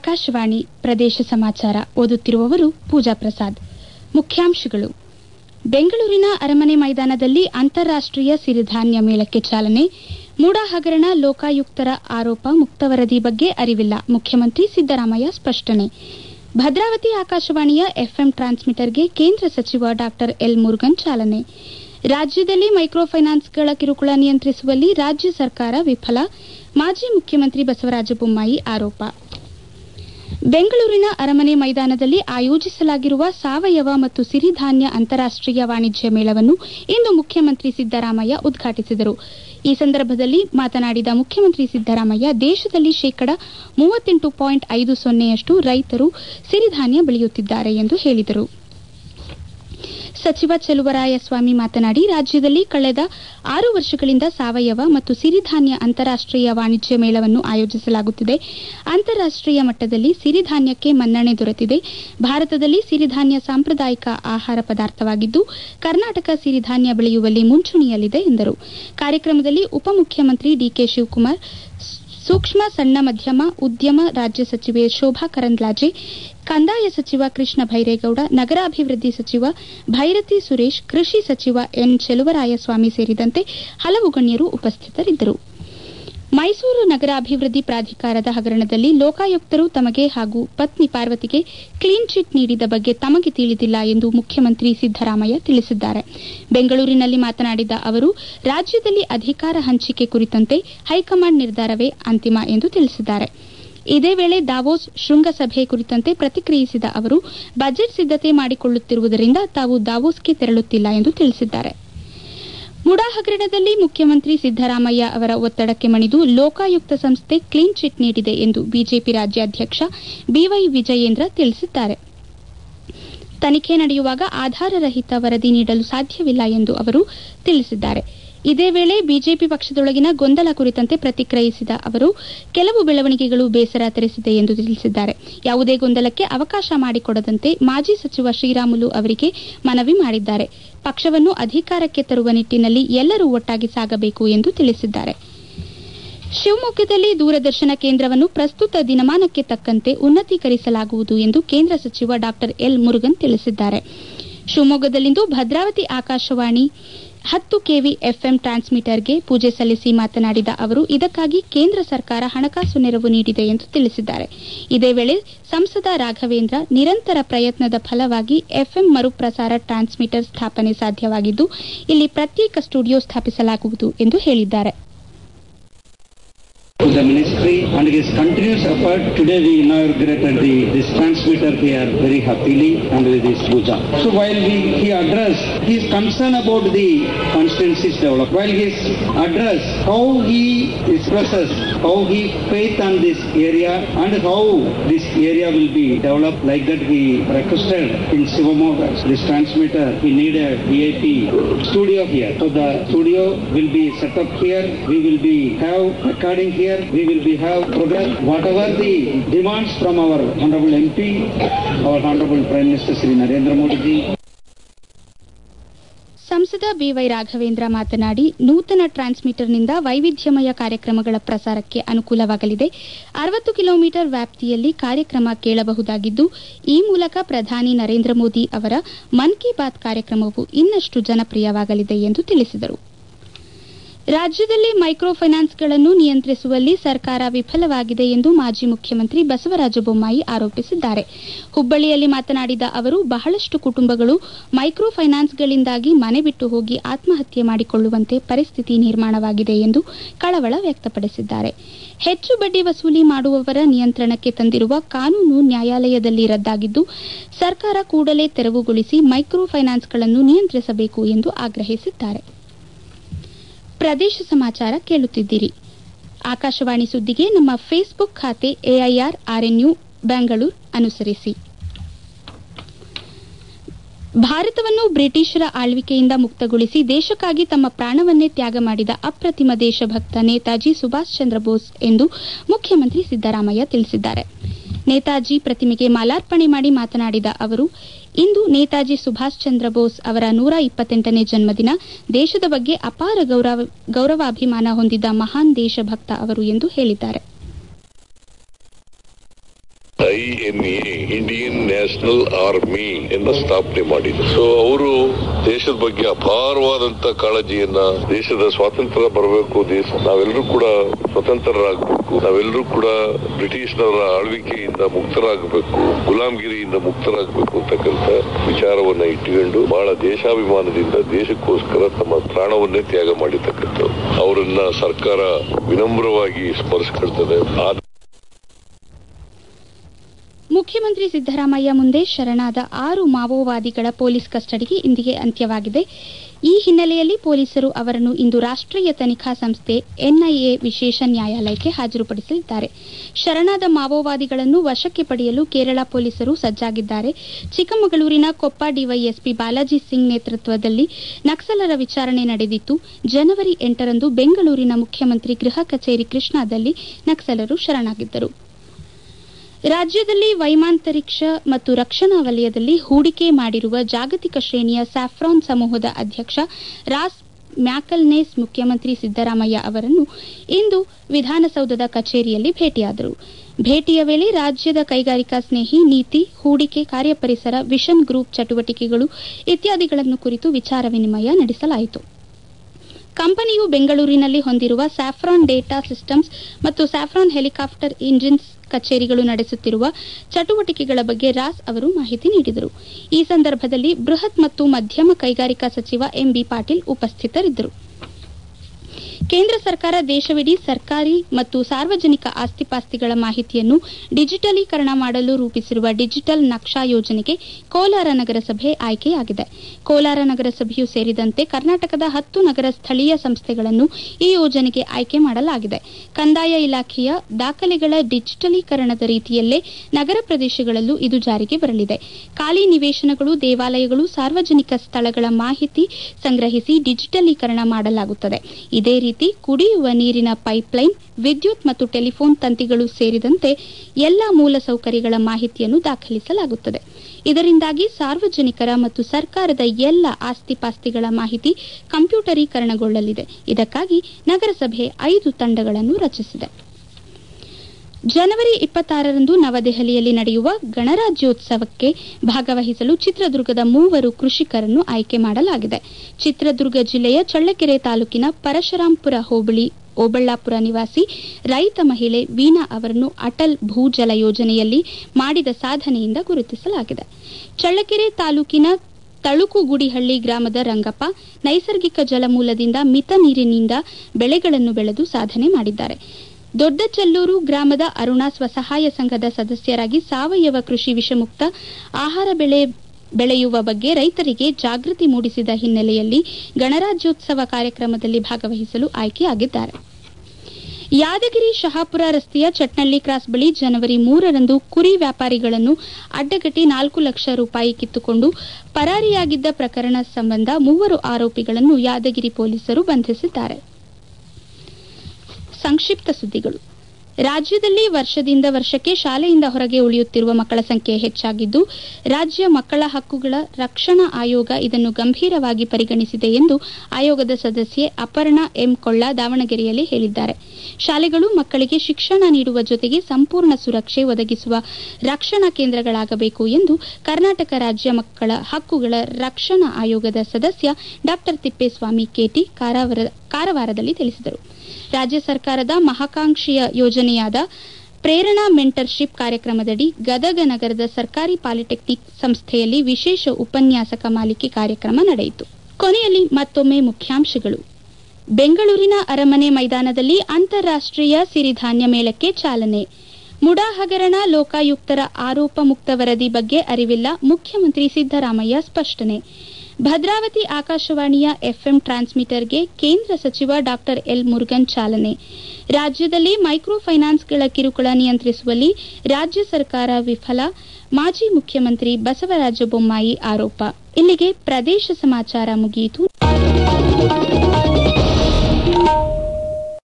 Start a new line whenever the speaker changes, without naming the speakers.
ಆಕಾಶವಾಣಿ ಪ್ರದೇಶ ಸಮಾಚಾರ ಓದುತ್ತಿರುವವರು ಪೂಜಾ ಪ್ರಸಾದ್ ಮುಖ್ಯಾಂಶಗಳು ಬೆಂಗಳೂರಿನ ಅರಮನೆ ಮೈದಾನದಲ್ಲಿ ಅಂತಾರಾಷ್ಟೀಯ ಸಿರಿಧಾನ್ಯ ಮೇಳಕ್ಕೆ ಚಾಲನೆ ಮೂಡಾ ಹಗರಣ ಲೋಕಾಯುಕ್ತರ ಆರೋಪ ಮುಕ್ತ ವರದಿ ಬಗ್ಗೆ ಅರಿವಿಲ್ಲ ಮುಖ್ಯಮಂತ್ರಿ ಸಿದ್ದರಾಮಯ್ಯ ಸ್ಪಷ್ಟನೆ ಭದ್ರಾವತಿ ಆಕಾಶವಾಣಿಯ ಎಫ್ಎಂ ಟ್ರಾನ್ಸ್ಮಿಟರ್ಗೆ ಕೇಂದ್ರ ಸಚಿವ ಡಾ ಎಲ್ ಮುರುಗನ್ ಚಾಲನೆ ರಾಜ್ಯದಲ್ಲಿ ಮೈಕ್ರೋ ಫೈನಾನ್ಸ್ಗಳ ಕಿರುಕುಳ ನಿಯಂತ್ರಿಸುವಲ್ಲಿ ರಾಜ್ಯ ಸರ್ಕಾರ ವಿಫಲ ಮಾಜಿ ಮುಖ್ಯಮಂತ್ರಿ ಬಸವರಾಜ ಬೊಮ್ಮಾಯಿ ಆರೋಪ ಬೆಂಗಳೂರಿನ ಅರಮನೆ ಮೈದಾನದಲ್ಲಿ ಆಯೋಜಿಸಲಾಗಿರುವ ಸಾವಯವ ಮತ್ತು ಸಿರಿಧಾನ್ಯ ಅಂತಾರಾಷ್ಟೀಯ ವಾಣಿಜ್ಯ ಮೇಳವನ್ನು ಇಂದು ಮುಖ್ಯಮಂತ್ರಿ ಸಿದ್ದರಾಮಯ್ಯ ಉದ್ಘಾಟಿಸಿದರು ಈ ಸಂದರ್ಭದಲ್ಲಿ ಮಾತನಾಡಿದ ಮುಖ್ಯಮಂತ್ರಿ ಸಿದ್ದರಾಮಯ್ಯ ದೇಶದಲ್ಲಿ ಶೇಕಡ ಮೂವತ್ತೆಂಟು ಪಾಯಿಂಟ್ ಐದು ಸೊನ್ನೆಯಷ್ಟು ರೈತರು ಸಿರಿಧಾನ್ಯ ಬೆಳೆಯುತ್ತಿದ್ದಾರೆ ಎಂದು ಹೇಳಿದರು ಸಚಿವ ಚೆಲುವರಾಯಸ್ವಾಮಿ ಮಾತನಾಡಿ ರಾಜ್ಯದಲ್ಲಿ ಕಳೆದ ಆರು ವರ್ಷಗಳಿಂದ ಸಾವಯವ ಮತ್ತು ಸಿರಿಧಾನ್ಯ ಅಂತಾರಾಷ್ಟೀಯ ವಾಣಿಜ್ಯ ಮೇಳವನ್ನು ಆಯೋಜಿಸಲಾಗುತ್ತಿದೆ ಅಂತಾರಾಷ್ಟೀಯ ಮಟ್ಟದಲ್ಲಿ ಸಿರಿಧಾನ್ಯಕ್ಕೆ ಮನ್ನಣೆ ದೊರೆತಿದೆ ಭಾರತದಲ್ಲಿ ಸಿರಿಧಾನ್ಯ ಸಾಂಪ್ರದಾಯಿಕ ಆಹಾರ ಪದಾರ್ಥವಾಗಿದ್ದು ಕರ್ನಾಟಕ ಸಿರಿಧಾನ್ಯ ಬೆಳೆಯುವಲ್ಲಿ ಮುಂಚೂಣಿಯಲ್ಲಿದೆ ಎಂದರು ಕಾರ್ಯಕ್ರಮದಲ್ಲಿ ಉಪಮುಖ್ಯಮಂತ್ರಿ ಡಿಕೆ ಶಿವಕುಮಾರ್ ಸೂಕ್ಷ್ಮ ಸಣ್ಣ ಮಧ್ಯಮ ಉದ್ಯಮ ರಾಜ್ಯ ಸಚಿವೆ ಶೋಭಾ ಕರಂದ್ಲಾಜೆ ಕಂದಾಯ ಸಚಿವ ಕೃಷ್ಣ ಭೈರೇಗೌಡ ನಗರಾಭಿವೃದ್ಧಿ ಸಚಿವ ಭೈರತಿ ಸುರೇಶ್ ಕೃಷಿ ಸಚಿವ ಎನ್ ಚೆಲುವರಾಯಸ್ವಾಮಿ ಸೇರಿದಂತೆ ಹಲವು ಗಣ್ಯರು ಉಪಸ್ಥಿತರಿದ್ದರು ಮೈಸೂರು ನಗರಾಭಿವೃದ್ಧಿ ಪ್ರಾಧಿಕಾರದ ಹಗರಣದಲ್ಲಿ ಲೋಕಾಯುಕ್ತರು ತಮಗೆ ಹಾಗೂ ಪತ್ನಿ ಪಾರ್ವತಿಗೆ ಕ್ಲೀನ್ ಚಿಟ್ ನೀಡಿದ ಬಗ್ಗೆ ತಮಗೆ ತಿಳಿದಿಲ್ಲ ಎಂದು ಮುಖ್ಯಮಂತ್ರಿ ಸಿದ್ದರಾಮಯ್ಯ ತಿಳಿಸಿದ್ದಾರೆ ಬೆಂಗಳೂರಿನಲ್ಲಿ ಮಾತನಾಡಿದ ಅವರು ರಾಜ್ಯದಲ್ಲಿ ಅಧಿಕಾರ ಹಂಚಿಕೆ ಕುರಿತಂತೆ ಹೈಕಮಾಂಡ್ ನಿರ್ಧಾರವೇ ಅಂತಿಮ ಎಂದು ತಿಳಿಸಿದ್ದಾರೆ ಇದೇ ವೇಳೆ ದಾವೋಸ್ ಶೃಂಗಸಭೆ ಕುರಿತಂತೆ ಪ್ರತಿಕ್ರಿಯಿಸಿದ ಅವರು ಬಜೆಟ್ ಸಿದ್ದತೆ ಮಾಡಿಕೊಳ್ಳುತ್ತಿರುವುದರಿಂದ ತಾವು ದಾವೋಸ್ಗೆ ತೆರಳುತ್ತಿಲ್ಲ ಎಂದು ತಿಳಿಸಿದ್ದಾರೆ ಮುಡಾ ಹಗರಣದಲ್ಲಿ ಮುಖ್ಯಮಂತ್ರಿ ಸಿದ್ದರಾಮಯ್ಯ ಅವರ ಒತ್ತಡಕ್ಕೆ ಮಣಿದು ಲೋಕಾಯುಕ್ತ ಸಂಸ್ಥೆ ಕ್ಲೀನ್ ಚಿಟ್ ನೀಡಿದೆ ಎಂದು ಬಿಜೆಪಿ ರಾಜ್ಯಾಧ್ಯಕ್ಷ ಬಿವೈ ವಿಜಯೇಂದ್ರ ತಿಳಿಸಿದ್ದಾರೆ ತನಿಖೆ ನಡೆಯುವಾಗ ಆಧಾರರಹಿತ ವರದಿ ನೀಡಲು ಸಾಧ್ಯವಿಲ್ಲ ಎಂದು ಅವರು ತಿಳಿಸಿದ್ದಾರೆ ಇದೇ ವೇಳೆ ಬಿಜೆಪಿ ಪಕ್ಷದೊಳಗಿನ ಗೊಂದಲ ಕುರಿತಂತೆ ಪ್ರತಿಕ್ರಿಯಿಸಿದ ಅವರು ಕೆಲವು ಬೆಳವಣಿಗೆಗಳು ಬೇಸರ ತರಿಸಿದೆ ಎಂದು ತಿಳಿಸಿದ್ದಾರೆ ಯಾವುದೇ ಗೊಂದಲಕ್ಕೆ ಅವಕಾಶ ಮಾಡಿಕೊಡದಂತೆ ಮಾಜಿ ಸಚಿವ ಶ್ರೀರಾಮುಲು ಅವರಿಗೆ ಮನವಿ ಮಾಡಿದ್ದಾರೆ ಪಕ್ಷವನ್ನು ಅಧಿಕಾರಕ್ಕೆ ತರುವ ನಿಟ್ಟಿನಲ್ಲಿ ಎಲ್ಲರೂ ಒಟ್ಟಾಗಿ ಸಾಗಬೇಕು ಎಂದು ತಿಳಿಸಿದ್ದಾರೆ ಶಿವಮೊಗ್ಗದಲ್ಲಿ ದೂರದರ್ಶನ ಕೇಂದ್ರವನ್ನು ಪ್ರಸ್ತುತ ದಿನಮಾನಕ್ಕೆ ತಕ್ಕಂತೆ ಉನ್ನತೀಕರಿಸಲಾಗುವುದು ಎಂದು ಕೇಂದ್ರ ಸಚಿವ ಡಾ ಎಲ್ ಮುರುಗನ್ ತಿಳಿಸಿದ್ದಾರೆ ಶಿವಮೊಗ್ಗದಲ್ಲಿಂದು ಭದ್ರಾವತಿ ಆಕಾಶವಾಣಿ ಹತ್ತು ಕೆವಿ ಎಫ್ಎಂ ಟ್ರಾನ್ಸ್ಮಿಟರ್ಗೆ ಪೂಜೆ ಸಲ್ಲಿಸಿ ಮಾತನಾಡಿದ ಅವರು ಇದಕ್ಕಾಗಿ ಕೇಂದ್ರ ಸರ್ಕಾರ ಹಣಕಾಸು ನೆರವು ನೀಡಿದೆ ಎಂದು ತಿಳಿಸಿದ್ದಾರೆ ಇದೇ ವೇಳೆ ಸಂಸದ ರಾಘವೇಂದ್ರ ನಿರಂತರ ಪ್ರಯತ್ನದ ಫಲವಾಗಿ ಎಫ್ಎಂ ಮರುಪ್ರಸಾರ ಟ್ರಾನ್ಸ್ಮಿಟರ್ ಸ್ಥಾಪನೆ ಸಾಧ್ಯವಾಗಿದ್ದು ಇಲ್ಲಿ ಪ್ರತ್ಯೇಕ ಸ್ಟುಡಿಯೋ ಸ್ಥಾಪಿಸಲಾಗುವುದು ಎಂದು ಹೇಳಿದ್ದಾರೆ
to the ministry and his continuous effort. Today we inaugurated the, this transmitter here very happily and with this puja. So while we, he addressed his concern about the constituency's development, while his address, how he expresses, how he faith on this area and how this area will be developed like that he requested in Sivamoga, this transmitter, he need a VIP studio here. So the studio will be set up here. We will be have recording here. We will be have program. Whatever the demands from our honorable MP, our honorable Prime Minister Sri Narendra Modi ji,
ಸಂಸದ B Y Raghavendra ಮಾತನಾಡಿ ನೂತನ ಟ್ರಾನ್ಸ್ಮಿಟರ್ನಿಂದ ವೈವಿಧ್ಯಮಯ ಕಾರ್ಯಕ್ರಮಗಳ ಪ್ರಸಾರಕ್ಕೆ ಅನುಕೂಲವಾಗಲಿದೆ ಅರವತ್ತು kilometre ವ್ಯಾಪ್ತಿಯಲ್ಲಿ ಕಾರ್ಯಕ್ರಮ ಕೇಳಬಹುದಾಗಿದ್ದು ಈ ಮೂಲಕ ಪ್ರಧಾನಿ ನರೇಂದ್ರ ಮೋದಿ ಅವರ ಮನ್ ಕಿ ಬಾತ್ ಕಾರ್ಯಕ್ರಮವು ಇನ್ನಷ್ಟು ಜನಪ್ರಿಯವಾಗಲಿದೆ ಎಂದು ತಿಳಿಸಿದರು ರಾಜ್ಯದಲ್ಲಿ ಮೈಕ್ರೋ ಫೈನಾನ್ಸ್ಗಳನ್ನು ನಿಯಂತ್ರಿಸುವಲ್ಲಿ ಸರ್ಕಾರ ವಿಫಲವಾಗಿದೆ ಎಂದು ಮಾಜಿ ಮುಖ್ಯಮಂತ್ರಿ ಬಸವರಾಜ ಬೊಮ್ಮಾಯಿ ಆರೋಪಿಸಿದ್ದಾರೆ ಹುಬ್ಬಳ್ಳಿಯಲ್ಲಿ ಮಾತನಾಡಿದ ಅವರು ಬಹಳಷ್ಟು ಕುಟುಂಬಗಳು ಮೈಕ್ರೋ ಫೈನಾನ್ಸ್ಗಳಿಂದಾಗಿ ಮನೆ ಬಿಟ್ಟು ಹೋಗಿ ಆತ್ಮಹತ್ಯೆ ಮಾಡಿಕೊಳ್ಳುವಂತೆ ಪರಿಸ್ಥಿತಿ ನಿರ್ಮಾಣವಾಗಿದೆ ಎಂದು ಕಳವಳ ವ್ಯಕ್ತಪಡಿಸಿದ್ದಾರೆ ಹೆಚ್ಚು ಬಡ್ಡಿ ವಸೂಲಿ ಮಾಡುವವರ ನಿಯಂತ್ರಣಕ್ಕೆ ತಂದಿರುವ ಕಾನೂನು ನ್ಯಾಯಾಲಯದಲ್ಲಿ ರದ್ದಾಗಿದ್ದು ಸರ್ಕಾರ ಕೂಡಲೇ ತೆರವುಗೊಳಿಸಿ ಮೈಕ್ರೋ ಫೈನಾನ್ಸ್ಗಳನ್ನು ನಿಯಂತ್ರಿಸಬೇಕು ಎಂದು ಆಗ್ರಹಿಸಿದ್ದಾರೆ ಪ್ರದೇಶ ಸಮಾಚಾರ ಕೇಳುತ್ತಿದ್ದೀರಿ ಆಕಾಶವಾಣಿ ಸುದ್ದಿಗೆ ನಮ್ಮ ಫೇಸ್ಬುಕ್ ಖಾತೆ ಎಐಆರ್ ಆರ್ಎನ್ಯು ಬೆಂಗಳೂರು ಅನುಸರಿಸಿ ಭಾರತವನ್ನು ಬ್ರಿಟಿಷರ ಆಳ್ವಿಕೆಯಿಂದ ಮುಕ್ತಗೊಳಿಸಿ ದೇಶಕ್ಕಾಗಿ ತಮ್ಮ ಪ್ರಾಣವನ್ನೇ ತ್ಯಾಗ ಮಾಡಿದ ಅಪ್ರತಿಮ ದೇಶಭಕ್ತ ನೇತಾಜಿ ಸುಭಾಷ್ ಚಂದ್ರ ಬೋಸ್ ಎಂದು ಮುಖ್ಯಮಂತ್ರಿ ಸಿದ್ದರಾಮಯ್ಯ ತಿಳಿಸಿದ್ದಾರೆ ನೇತಾಜಿ ಪ್ರತಿಮೆಗೆ ಮಾಲಾರ್ಪಣೆ ಮಾಡಿ ಮಾತನಾಡಿದ ಅವರು ಇಂದು ನೇತಾಜಿ ಸುಭಾಷ್ ಚಂದ್ರ ಬೋಸ್ ಅವರ ನೂರ ಇಪ್ಪತ್ತೆಂಟನೇ ಜನ್ಮದಿನ ದೇಶದ ಬಗ್ಗೆ ಅಪಾರ ಗೌರವ ಗೌರವಾಭಿಮಾನ ಹೊಂದಿದ್ದ ಮಹಾನ್ ದೇಶಭಕ್ತ ಅವರು ಎಂದು ಹೇಳಿದ್ದಾರೆ
ಐಎನ್ಎ ಇಂಡಿಯನ್ ನ್ಯಾಷನಲ್ ಆರ್ಮಿ ಎನ್ನ ಸ್ಥಾಪನೆ ಮಾಡಿದ್ರು ಸೊ ಅವರು ದೇಶದ ಬಗ್ಗೆ ಅಪಾರವಾದಂತ ಕಾಳಜಿಯನ್ನ ದೇಶದ ಸ್ವಾತಂತ್ರ್ಯ ಬರಬೇಕು ದೇಶ ನಾವೆಲ್ಲರೂ ಕೂಡ ಸ್ವತಂತ್ರರಾಗಬೇಕು ನಾವೆಲ್ಲರೂ ಕೂಡ ಬ್ರಿಟಿಷ್ನವರ ಆಳ್ವಿಕೆಯಿಂದ ಮುಕ್ತರಾಗಬೇಕು ಗುಲಾಮ್ಗಿರಿಯಿಂದ ಮುಕ್ತರಾಗಬೇಕು ಅಂತಕ್ಕಂಥ ವಿಚಾರವನ್ನ ಇಟ್ಟುಕೊಂಡು ಬಹಳ ದೇಶಾಭಿಮಾನದಿಂದ ದೇಶಕ್ಕೋಸ್ಕರ ತಮ್ಮ ಪ್ರಾಣವನ್ನೇ ತ್ಯಾಗ ಮಾಡಿರ್ತಕ್ಕಂಥವ್ರು ಅವರನ್ನ ಸರ್ಕಾರ ವಿನಮ್ರವಾಗಿ ಸ್ಮರಿಸ್ಕೊಳ್ತದೆ ಆ
ಮುಖ್ಯಮಂತ್ರಿ ಸಿದ್ದರಾಮಯ್ಯ ಮುಂದೆ ಶರಣಾದ ಆರು ಮಾವೋವಾದಿಗಳ ಪೊಲೀಸ್ ಕಸ್ಟಡಿಗೆ ಇಂದಿಗೆ ಅಂತ್ಯವಾಗಿದೆ ಈ ಹಿನ್ನೆಲೆಯಲ್ಲಿ ಪೊಲೀಸರು ಅವರನ್ನು ಇಂದು ರಾಷ್ಟ್ರೀಯ ತನಿಖಾ ಸಂಸ್ಥೆ ಎನ್ಐಎ ವಿಶೇಷ ನ್ಯಾಯಾಲಯಕ್ಕೆ ಹಾಜರುಪಡಿಸಲಿದ್ದಾರೆ ಶರಣಾದ ಮಾವೋವಾದಿಗಳನ್ನು ವಶಕ್ಕೆ ಪಡೆಯಲು ಕೇರಳ ಪೊಲೀಸರು ಸಜ್ಜಾಗಿದ್ದಾರೆ ಚಿಕ್ಕಮಗಳೂರಿನ ಕೊಪ್ಪ ಡಿವೈಎಸ್ಪಿ ಬಾಲಾಜಿ ಸಿಂಗ್ ನೇತೃತ್ವದಲ್ಲಿ ನಕ್ಸಲರ ವಿಚಾರಣೆ ನಡೆದಿತ್ತು ಜನವರಿ ಎಂಟರಂದು ಬೆಂಗಳೂರಿನ ಮುಖ್ಯಮಂತ್ರಿ ಗೃಹ ಕಚೇರಿ ಕೃಷ್ಣಾದಲ್ಲಿ ನಕ್ಸಲರು ಶರಣಾಗಿದ್ದರು ರಾಜ್ಯದಲ್ಲಿ ವೈಮಾಂತರಿಕ್ಷ ಮತ್ತು ರಕ್ಷಣಾ ವಲಯದಲ್ಲಿ ಹೂಡಿಕೆ ಮಾಡಿರುವ ಜಾಗತಿಕ ಶ್ರೇಣಿಯ ಸ್ಯಾಫ್ರಾನ್ ಸಮೂಹದ ಅಧ್ಯಕ್ಷ ರಾಸ್ ಮ್ಯಾಕಲ್ನೇಸ್ ಮುಖ್ಯಮಂತ್ರಿ ಸಿದ್ದರಾಮಯ್ಯ ಅವರನ್ನು ಇಂದು ವಿಧಾನಸೌಧದ ಕಚೇರಿಯಲ್ಲಿ ಭೇಟಿಯಾದರು ಭೇಟಿಯ ವೇಳೆ ರಾಜ್ಯದ ಕೈಗಾರಿಕಾ ಸ್ನೇಹಿ ನೀತಿ ಹೂಡಿಕೆ ಕಾರ್ಯಪರಿಸರ ವಿಷನ್ ಗ್ರೂಪ್ ಚಟುವಟಿಕೆಗಳು ಇತ್ಯಾದಿಗಳನ್ನು ಕುರಿತು ವಿಚಾರ ವಿನಿಮಯ ನಡೆಸಲಾಯಿತು ಕಂಪನಿಯು ಬೆಂಗಳೂರಿನಲ್ಲಿ ಹೊಂದಿರುವ ಸ್ಯಾಫ್ರಾನ್ ಡೇಟಾ ಸಿಸ್ಟಮ್ಸ್ ಮತ್ತು ಸ್ಯಾಫ್ರಾನ್ ಹೆಲಿಕಾಪ್ಟರ್ ಇಂಜಿನ್ಸ್ ಕಚೇರಿಗಳು ನಡೆಸುತ್ತಿರುವ ಚಟುವಟಿಕೆಗಳ ಬಗ್ಗೆ ರಾಸ್ ಅವರು ಮಾಹಿತಿ ನೀಡಿದರು ಈ ಸಂದರ್ಭದಲ್ಲಿ ಬೃಹತ್ ಮತ್ತು ಮಧ್ಯಮ ಕೈಗಾರಿಕಾ ಸಚಿವ ಎಂಬಿ ಪಾಟೀಲ್ ಉಪಸ್ಥಿತರಿದ್ದರು ಕೇಂದ್ರ ಸರ್ಕಾರ ದೇಶವಿಡೀ ಸರ್ಕಾರಿ ಮತ್ತು ಸಾರ್ವಜನಿಕ ಆಸ್ತಿಪಾಸ್ತಿಗಳ ಮಾಹಿತಿಯನ್ನು ಡಿಜಿಟಲೀಕರಣ ಮಾಡಲು ರೂಪಿಸಿರುವ ಡಿಜಿಟಲ್ ನಕ್ಷಾ ಯೋಜನೆಗೆ ಕೋಲಾರ ನಗರಸಭೆ ಆಯ್ಕೆಯಾಗಿದೆ ಕೋಲಾರ ನಗರಸಭೆಯೂ ಸೇರಿದಂತೆ ಕರ್ನಾಟಕದ ಹತ್ತು ನಗರ ಸ್ಥಳೀಯ ಸಂಸ್ಥೆಗಳನ್ನು ಈ ಯೋಜನೆಗೆ ಆಯ್ಕೆ ಮಾಡಲಾಗಿದೆ ಕಂದಾಯ ಇಲಾಖೆಯ ದಾಖಲೆಗಳ ಡಿಜಿಟಲೀಕರಣದ ರೀತಿಯಲ್ಲೇ ನಗರ ಪ್ರದೇಶಗಳಲ್ಲೂ ಇದು ಜಾರಿಗೆ ಬರಲಿದೆ ಖಾಲಿ ನಿವೇಶನಗಳು ದೇವಾಲಯಗಳು ಸಾರ್ವಜನಿಕ ಸ್ಥಳಗಳ ಮಾಹಿತಿ ಸಂಗ್ರಹಿಸಿ ಡಿಜಿಟಲೀಕರಣ ಮಾಡಲಾಗುತ್ತದೆ ಇದೇ ರೀತಿ ಕುಡಿಯುವ ನೀರಿನ ಪೈಪ್ಲೈನ್ ವಿದ್ಯುತ್ ಮತ್ತು ಟೆಲಿಫೋನ್ ತಂತಿಗಳು ಸೇರಿದಂತೆ ಎಲ್ಲ ಮೂಲಸೌಕರ್ಯಗಳ ಮಾಹಿತಿಯನ್ನು ದಾಖಲಿಸಲಾಗುತ್ತದೆ ಇದರಿಂದಾಗಿ ಸಾರ್ವಜನಿಕರ ಮತ್ತು ಸರ್ಕಾರದ ಎಲ್ಲ ಆಸ್ತಿಪಾಸ್ತಿಗಳ ಮಾಹಿತಿ ಕಂಪ್ಯೂಟರೀಕರಣಗೊಳ್ಳಲಿದೆ ಇದಕ್ಕಾಗಿ ನಗರಸಭೆ ಐದು ತಂಡಗಳನ್ನು ರಚಿಸಿದೆ ಜನವರಿ ಇಪ್ಪತ್ತಾರರಂದು ನವದೆಹಲಿಯಲ್ಲಿ ನಡೆಯುವ ಗಣರಾಜ್ಯೋತ್ಸವಕ್ಕೆ ಭಾಗವಹಿಸಲು ಚಿತ್ರದುರ್ಗದ ಮೂವರು ಕೃಷಿಕರನ್ನು ಆಯ್ಕೆ ಮಾಡಲಾಗಿದೆ ಚಿತ್ರದುರ್ಗ ಜಿಲ್ಲೆಯ ಚಳ್ಳಕೆರೆ ತಾಲೂಕಿನ ಪರಶುರಾಂಪುರ ಹೋಬಳಿ ಓಬಳ್ಳಾಪುರ ನಿವಾಸಿ ರೈತ ಮಹಿಳೆ ವೀಣಾ ಅವರನ್ನು ಅಟಲ್ ಭೂಜಲ ಯೋಜನೆಯಲ್ಲಿ ಮಾಡಿದ ಸಾಧನೆಯಿಂದ ಗುರುತಿಸಲಾಗಿದೆ ಚಳ್ಳಕೆರೆ ತಾಲೂಕಿನ ತಳುಕುಗುಡಿಹಳ್ಳಿ ಗ್ರಾಮದ ರಂಗಪ್ಪ ನೈಸರ್ಗಿಕ ಜಲಮೂಲದಿಂದ ಮಿತ ನೀರಿನಿಂದ ಬೆಳೆಗಳನ್ನು ಬೆಳೆದು ಸಾಧನೆ ಮಾಡಿದ್ದಾರೆ ದೊಡ್ಡ ಚೆಲ್ಲೂರು ಗ್ರಾಮದ ಅರುಣಾ ಸ್ವಸಹಾಯ ಸಂಘದ ಸದಸ್ಯರಾಗಿ ಸಾವಯವ ಕೃಷಿ ವಿಷಮುಕ್ತ ಆಹಾರ ಬೆಳೆ ಬೆಳೆಯುವ ಬಗ್ಗೆ ರೈತರಿಗೆ ಜಾಗೃತಿ ಮೂಡಿಸಿದ ಹಿನ್ನೆಲೆಯಲ್ಲಿ ಗಣರಾಜ್ಯೋತ್ಸವ ಕಾರ್ಯಕ್ರಮದಲ್ಲಿ ಭಾಗವಹಿಸಲು ಆಯ್ಕೆಯಾಗಿದ್ದಾರೆ ಯಾದಗಿರಿ ಶಹಾಪುರ ರಸ್ತೆಯ ಚಟ್ನಳ್ಳಿ ಕ್ರಾಸ್ ಬಳಿ ಜನವರಿ ಮೂರರಂದು ಕುರಿ ವ್ಯಾಪಾರಿಗಳನ್ನು ಅಡ್ಡಗಟ್ಟಿ ನಾಲ್ಕು ಲಕ್ಷ ರೂಪಾಯಿ ಕಿತ್ತುಕೊಂಡು ಪರಾರಿಯಾಗಿದ್ದ ಪ್ರಕರಣ ಸಂಬಂಧ ಮೂವರು ಆರೋಪಿಗಳನ್ನು ಯಾದಗಿರಿ ಪೊಲೀಸರು ಬಂಧಿಸಿದ್ದಾರೆ ಸಂಕ್ಷಿಪ್ತ ಸುದ್ದಿಗಳು ರಾಜ್ಯದಲ್ಲಿ ವರ್ಷದಿಂದ ವರ್ಷಕ್ಕೆ ಶಾಲೆಯಿಂದ ಹೊರಗೆ ಉಳಿಯುತ್ತಿರುವ ಮಕ್ಕಳ ಸಂಖ್ಯೆ ಹೆಚ್ಚಾಗಿದ್ದು ರಾಜ್ಯ ಮಕ್ಕಳ ಹಕ್ಕುಗಳ ರಕ್ಷಣಾ ಆಯೋಗ ಇದನ್ನು ಗಂಭೀರವಾಗಿ ಪರಿಗಣಿಸಿದೆ ಎಂದು ಆಯೋಗದ ಸದಸ್ಯೆ ಅಪರ್ಣಾ ಎಂ ಕೊಳ್ಳ ದಾವಣಗೆರೆಯಲ್ಲಿ ಹೇಳಿದ್ದಾರೆ ಶಾಲೆಗಳು ಮಕ್ಕಳಿಗೆ ಶಿಕ್ಷಣ ನೀಡುವ ಜೊತೆಗೆ ಸಂಪೂರ್ಣ ಸುರಕ್ಷೆ ಒದಗಿಸುವ ರಕ್ಷಣಾ ಕೇಂದ್ರಗಳಾಗಬೇಕು ಎಂದು ಕರ್ನಾಟಕ ರಾಜ್ಯ ಮಕ್ಕಳ ಹಕ್ಕುಗಳ ರಕ್ಷಣಾ ಆಯೋಗದ ಸದಸ್ಯ ಡಾ ತಿಪ್ಪೇಸ್ವಾಮಿ ಕೆಟಿ ಕಾರವಾರದಲ್ಲಿ ತಿಳಿಸಿದರು ರಾಜ್ಯ ಸರ್ಕಾರದ ಮಹಕಾಂಕ್ಷೆಯ ಯೋಜನೆಯಾದ ಪ್ರೇರಣಾ ಮೆಂಟರ್ಶಿಪ್ ಕಾರ್ಯಕ್ರಮದಡಿ ಗದಗ ನಗರದ ಸರ್ಕಾರಿ ಪಾಲಿಟೆಕ್ನಿಕ್ ಸಂಸ್ಥೆಯಲ್ಲಿ ವಿಶೇಷ ಉಪನ್ಯಾಸಕ ಮಾಲಿಕೆ ಕಾರ್ಯಕ್ರಮ ನಡೆಯಿತು ಕೊನೆಯಲ್ಲಿ ಮತ್ತೊಮ್ಮೆ ಮುಖ್ಯಾಂಶಗಳು ಬೆಂಗಳೂರಿನ ಅರಮನೆ ಮೈದಾನದಲ್ಲಿ ಅಂತಾರಾಷ್ಟೀಯ ಸಿರಿಧಾನ್ಯ ಮೇಳಕ್ಕೆ ಚಾಲನೆ ಮುಡಾ ಹಗರಣ ಲೋಕಾಯುಕ್ತರ ಆರೋಪ ಮುಕ್ತ ವರದಿ ಬಗ್ಗೆ ಅರಿವಿಲ್ಲ ಮುಖ್ಯಮಂತ್ರಿ ಸಿದ್ದರಾಮಯ್ಯ ಸ್ಪಷ್ಟನೆ ಭದ್ರಾವತಿ ಆಕಾಶವಾಣಿಯ ಎಫ್ಎಂ ಟ್ರಾನ್ಸ್ಮಿಟರ್ಗೆ ಕೇಂದ್ರ ಸಚಿವ ಡಾ ಎಲ್ ಮುರುಗನ್ ಚಾಲನೆ ರಾಜ್ಯದಲ್ಲಿ ಮೈಕ್ರೋ ಫೈನಾನ್ಸ್ಗಳ ಕಿರುಕುಳ ನಿಯಂತ್ರಿಸುವಲ್ಲಿ ರಾಜ್ಯ ಸರ್ಕಾರ ವಿಫಲ ಮಾಜಿ ಮುಖ್ಯಮಂತ್ರಿ ಬಸವರಾಜ ಬೊಮ್ಮಾಯಿ ಆರೋಪ ಇಲ್ಲಿಗೆ ಪ್ರದೇಶ ಸಮಾಚಾರ ಮುಗಿಯಿತು